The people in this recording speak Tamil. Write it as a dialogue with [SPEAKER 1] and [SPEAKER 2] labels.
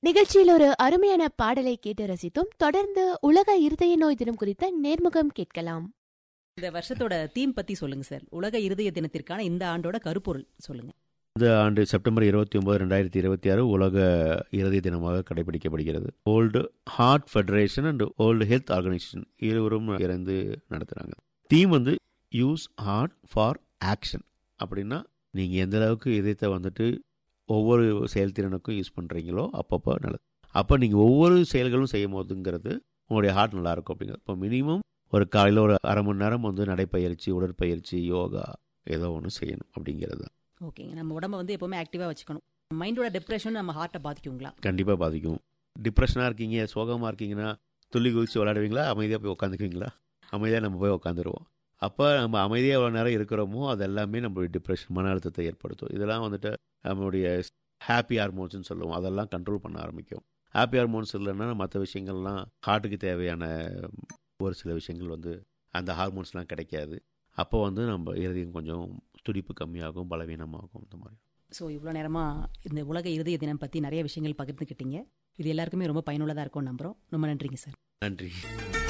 [SPEAKER 1] நிகழ்ச்சியில் ஒரு அருமையான பாடலை கேட்டு ரசித்தோம் தொடர்ந்து உலக இருதய நோய் தினம் குறித்த நேர்முகம் கேட்கலாம்
[SPEAKER 2] இந்த வருஷத்தோட தீம் பத்தி சொல்லுங்க சார் உலக இருதய தினத்திற்கான இந்த ஆண்டோட கருப்பொருள் சொல்லுங்க
[SPEAKER 3] இந்த ஆண்டு செப்டம்பர் இருபத்தி ஒன்பது ரெண்டாயிரத்தி இருபத்தி ஆறு உலக இறுதி தினமாக கடைபிடிக்கப்படுகிறது world heart federation and world health organisation இருவரும் இணைந்து நடத்துகிறாங்க தீம் வந்து யூஸ் ஹார்ட் ஃபார் ஆக்ஷன் அப்படின்னா நீங்கள் எந்த அளவுக்கு இதயத்தை வந்துட்டு ஒவ்வொரு செயல்திறனுக்கும் யூஸ் பண்ணுறீங்களோ அப்பப்போ நல்லது அப்போ நீங்கள் ஒவ்வொரு செயல்களும் செய்யும் போதுங்கிறது உங்களுடைய ஹார்ட் நல்லா இருக்கும் அப்படிங்கிறது இப்போ மினிமம் ஒரு காலையில் ஒரு அரை மணி நேரம் வந்து நடைப்பயிற்சி உடற்பயிற்சி யோகா ஏதோ ஒன்று செய்யணும் அப்படிங்கிறது தான்
[SPEAKER 2] ஓகேங்க நம்ம உடம்ப வந்து எப்பவுமே ஆக்டிவா வச்சுக்கணும் மைண்டோட டிப்ரெஷன் நம்ம ஹார்ட்டை பாதிக்குங்களா
[SPEAKER 3] கண்டிப்பாக பாதிக்கும் டிப்ரெஷனாக இருக்கீங்க சோகமாக இருக்கீங்கன்னா துள்ளி குதிச்சு விளையாடுவீங்களா அமைதியாக போய் உட்காந்துக்குவீங்களா அமைதியாக நம்ம போய் உட்காந்துருவோம் அப்போ நம்ம அமைதியாக எவ்வளோ நேரம் இருக்கிறோமோ அது எல்லாமே நம்மளுடைய டிப்ரெஷன் மன அழுத்தத்தை ஏற்படுத்தும் இதெல்லாம் வந்துட்டு நம்மளுடைய ஹாப்பி ஹார்மோன்ஸ்னு சொல்லுவோம் அதெல்லாம் கண்ட்ரோல் பண்ண ஆரம்பிக்கும் ஹாப்பி ஹார்மோன்ஸ் இல்லைன்னா மற்ற விஷயங்கள்லாம் ஹார்ட்டுக்கு தேவையான ஒரு சில விஷயங்கள் வந்து அந்த ஹார்மோன்ஸ்லாம் கிடைக்காது அப்போ வந்து நம்ம இருதயம் கொஞ்சம் துடிப்பு கம்மியாகும் பலவீனமாகும் இந்த மாதிரி
[SPEAKER 2] ஸோ இவ்வளோ நேரமா இந்த உலக இருதய தினம் பத்தி நிறைய விஷயங்கள் பகிர்ந்துக்கிட்டீங்க இது எல்லாருக்குமே ரொம்ப பயனுள்ளதா இருக்கும் நம்புறோம் ரொம்ப நன்றிங்க சார்
[SPEAKER 3] நன்றி